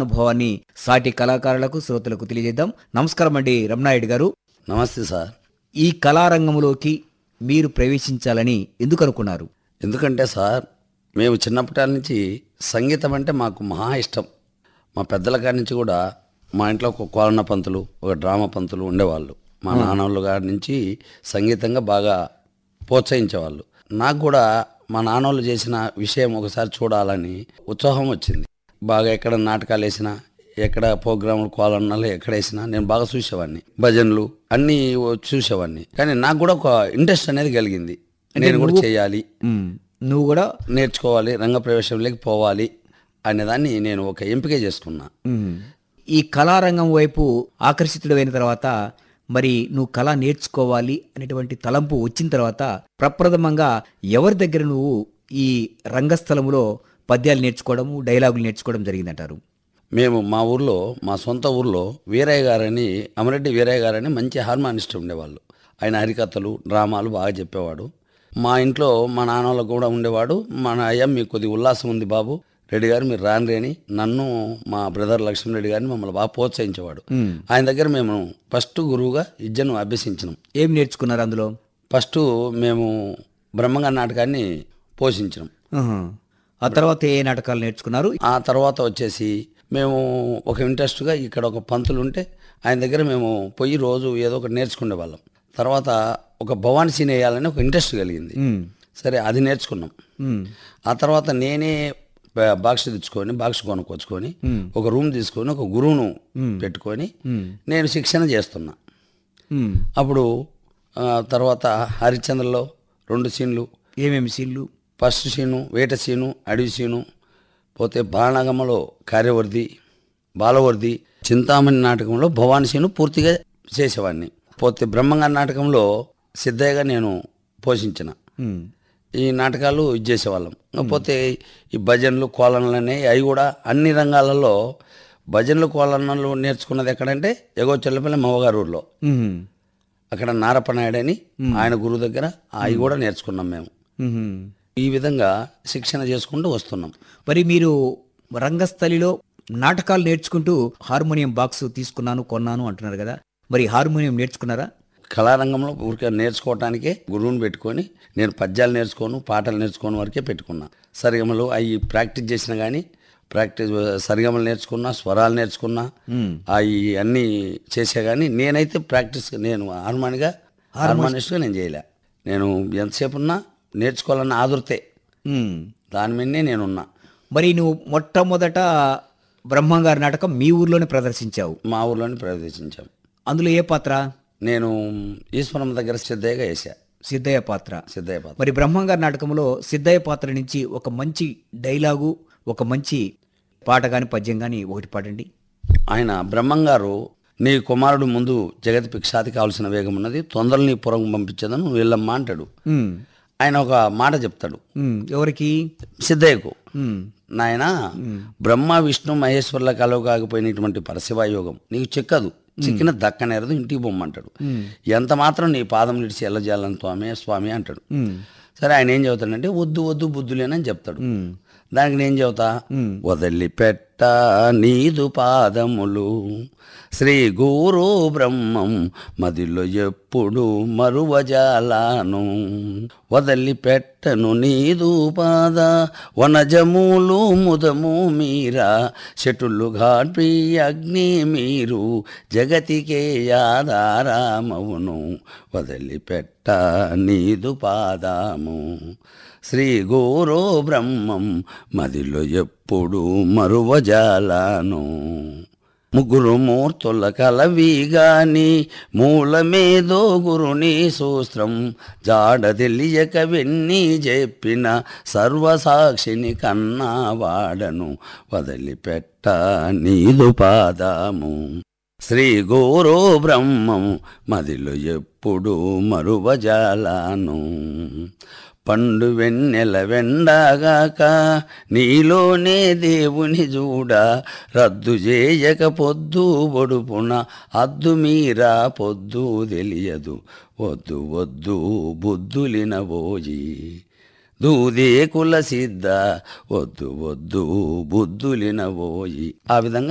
అనుభవాన్ని సాటి కళాకారులకు శ్రోతలకు తెలియజేద్దాం నమస్కారం అండి రమణాయుడు గారు నమస్తే సార్ ఈ కళారంగంలోకి మీరు ప్రవేశించాలని ఎందుకు అనుకున్నారు ఎందుకంటే సార్ మేము చిన్నప్పటి నుంచి సంగీతం అంటే మాకు మహా ఇష్టం మా పెద్దల కాడి నుంచి కూడా మా ఇంట్లో ఒక కోలన పంతులు ఒక డ్రామా పంతులు ఉండేవాళ్ళు మా నాన్నోళ్ళ గారి నుంచి సంగీతంగా బాగా ప్రోత్సహించేవాళ్ళు నాకు కూడా మా నాన్నోళ్ళు చేసిన విషయం ఒకసారి చూడాలని ఉత్సాహం వచ్చింది బాగా ఎక్కడ నాటకాలు వేసినా ఎక్కడ ప్రోగ్రాములు కోలన్నాలు ఎక్కడ వేసినా నేను బాగా చూసేవాడిని భజనలు అన్నీ చూసేవాడిని కానీ నాకు కూడా ఒక ఇంట్రెస్ట్ అనేది కలిగింది నేను కూడా చేయాలి ఉమ్, నువ్వు కూడా నేర్చుకోవాలి రంగ ప్రవేశంలోకి పోవాలి అనేదాన్ని నేను ఒక ఎంపిక చేసుకున్నా ఉమ్, ఈ కళారంగం వైపు ఆకర్షితుడైన తర్వాత మరి నువ్వు కళ నేర్చుకోవాలి అనేటువంటి తలంపు వచ్చిన తర్వాత ప్రప్రథమంగా ఎవరి దగ్గర నువ్వు ఈ రంగస్థలములో పద్యాలు నేర్చుకోవడము డైలాగులు నేర్చుకోవడం జరిగిందంటారు మేము మా ఊర్లో మా సొంత ఊర్లో వీరయ్య గారని అమరెడ్డి వీరయ్య గారని మంచి హార్మానిస్ట్ ఉండేవాళ్ళు ఆయన హరికథలు డ్రామాలు బాగా చెప్పేవాడు మా ఇంట్లో మా నాన్నలకు కూడా ఉండేవాడు మన అయ్య మీకు కొద్ది ఉల్లాసం ఉంది బాబు రెడ్డి గారు మీరు రాని అని నన్ను మా బ్రదర్ లక్ష్మణరెడ్డి గారిని మమ్మల్ని బాగా ప్రోత్సహించేవాడు ఆయన దగ్గర మేము ఫస్ట్ గురువుగా విద్యను అభ్యసించినాం ఏం నేర్చుకున్నారు అందులో ఫస్ట్ మేము బ్రహ్మంగా నాటకాన్ని పోషించినాం ఆహా. ఆ తర్వాత ఏ నాటకాలు నేర్చుకున్నారు ఆ తర్వాత వచ్చేసి మేము ఒక ఇంట్రెస్ట్గా ఇక్కడ ఒక పంతులు ఉంటే ఆయన దగ్గర మేము పోయి రోజు ఏదో ఒకటి నేర్చుకునే వాళ్ళం తర్వాత ఒక భవానీ సీన్ వేయాలని ఒక ఇంట్రెస్ట్ కలిగింది ఉమ్, సరే అది నేర్చుకున్నాం ఉమ్, ఆ తర్వాత నేనే బా- బాక్స్ తెచ్చుకొని బాక్స్ కొనుక్కొచ్చుకొని ఒక రూమ్ తీసుకొని ఒక గురువును పెట్టుకొని నేను శిక్షణ చేస్తున్నా ఉమ్. అప్పుడు ఆ, తర్వాత హరిశ్చంద్రలో రెండు సీన్లు ఏమేమి సీన్లు ఫస్ట్ సీను వేట సీను అడవి సీను పోతే బాణగమలో కార్యవర్ధి బాలవర్ధి చింతామణి నాటకంలో భవాని సీను పూర్తిగా చేసేవాడిని పోతే బ్రహ్మంగారి నాటకంలో సిద్ధయ్యగా నేను పోషించిన ఉమ్, ఈ నాటకాలు ఇది చేసేవాళ్ళం పోతే ఈ భజనలు కోలనలు అనేవి అవి కూడా అన్ని రంగాలలో భజనలు కోలనలు నేర్చుకున్నది ఎక్కడంటే ఎగో చెల్లపల్లి మవ్వగారు ఊర్లో ఉమ్, అక్కడ నారపనాయుడు అని ఆయన గురువు దగ్గర అవి కూడా నేర్చుకున్నాం మేము ఉమ్. ఈ విధంగా శిక్షణ చేసుకుంటూ వస్తున్నాం మరి మీరు రంగస్థలిలో నాటకాలు నేర్చుకుంటూ హార్మోనియం బాక్స్ తీసుకున్నాను కొన్నాను అంటున్నారు కదా మరి హార్మోనియం నేర్చుకున్నారా కళారంగంలో ఊరికే నేర్చుకోవటానికే గురువుని పెట్టుకొని నేను పద్యాలు నేర్చుకోను పాటలు నేర్చుకోని వరకే పెట్టుకున్నా సరిగమలు అవి ప్రాక్టీస్ చేసినా కానీ ప్రాక్టీస్ సరిగమలు నేర్చుకున్నా స్వరాలు నేర్చుకున్నా అవి అన్నీ చేసే కానీ నేనైతే ప్రాక్టీస్ నేను హార్మోనిగా హార్మోనిస్ట్గా నేను చేయలే నేను ఎంతసేపు ఉన్నా నేర్చుకోవాలన్న ఆదుర్తే ఉమ్. దాని మీదనే నేనున్నా మరి నువ్వు మొట్టమొదట బ్రహ్మంగారి నాటకం మీ ఊర్లోనే ప్రదర్శించావు మా ఊర్లోనే ప్రవేశించాం అందులో ఏ పాత్ర నేను ఈశ్వరం దగ్గర సిద్ధయ్యగా వేసా సిద్ధయ్య పాత్ర సిద్ధయ్య పాత్ర మరి బ్రహ్మంగారి నాటకంలో సిద్ధయ్య పాత్ర నుంచి ఒక మంచి డైలాగు ఒక మంచి పాట గాని పద్యం గాని ఒకటి పాడండి ఆయన బ్రహ్మంగారు నీ కుమారుడు ముందు జగతి భిక్షాతి కావాల్సిన వేగం ఉన్నది తొందరలు నీ పురం పంపించేదని నువ్వు వెళ్ళమ్మా అంటాడు ఉమ్, ఆయన ఒక మాట చెప్తాడు ఉమ్, ఎవరికి సిద్ధయ్యకు ఉమ్, నాయన బ్రహ్మ విష్ణు మహేశ్వరుల కలవు కాకపోయినటువంటి పరశివయోగం నీకు చిక్కదు చిక్కిన దక్కనేరదు ఇంటికి బొమ్మంటాడు ఎంత మాత్రం నీ పాదం నిడిచి ఎల్లజాలని స్వామి స్వామి అంటాడు సరే ఆయన ఏం చెబుతాడంటే వద్దు వద్దు బుద్ధులేనని చెప్తాడు దానికి నేను చెబుతా వదిలిపెట్ట నీదు పాదములు శ్రీ గురు బ్రహ్మం మదిలో ఎప్పుడు మరువజాలాను వదిలిపెట్టను నీదు పాద వనజములు ముదము మీరా చెట్టులు ఘాట్రి అగ్ని మీరు జగతికే యాదారామవును వదిలిపెట్ట నీదు పాదము శ్రీ గురు బ్రహ్మం మదిలో ఎప్పుడు మరువజాలాను ముగ్గురు మూర్తుల కలవిగాని మూలమేదో గురుని సూస్త్రం జాడ తెలియక వెన్ని చెప్పిన సర్వసాక్షిని కన్నా వాడను వదిలిపెట్ట నీదు పాదము శ్రీ గురు బ్రహ్మం మదిలో ఎప్పుడు మరువజాలాను పండు వెన్నెల వెండాగాక నీలోనే దేవుని చూడ రద్దు చేయక పొద్దు ఒడుపున అద్దు మీరా పొద్దు తెలియదు వద్దు వద్దు బుద్ధులినబోయి దూదే కుల సిద్ధ వద్దు వద్దు బుద్ధులినబోయి ఆ విధంగా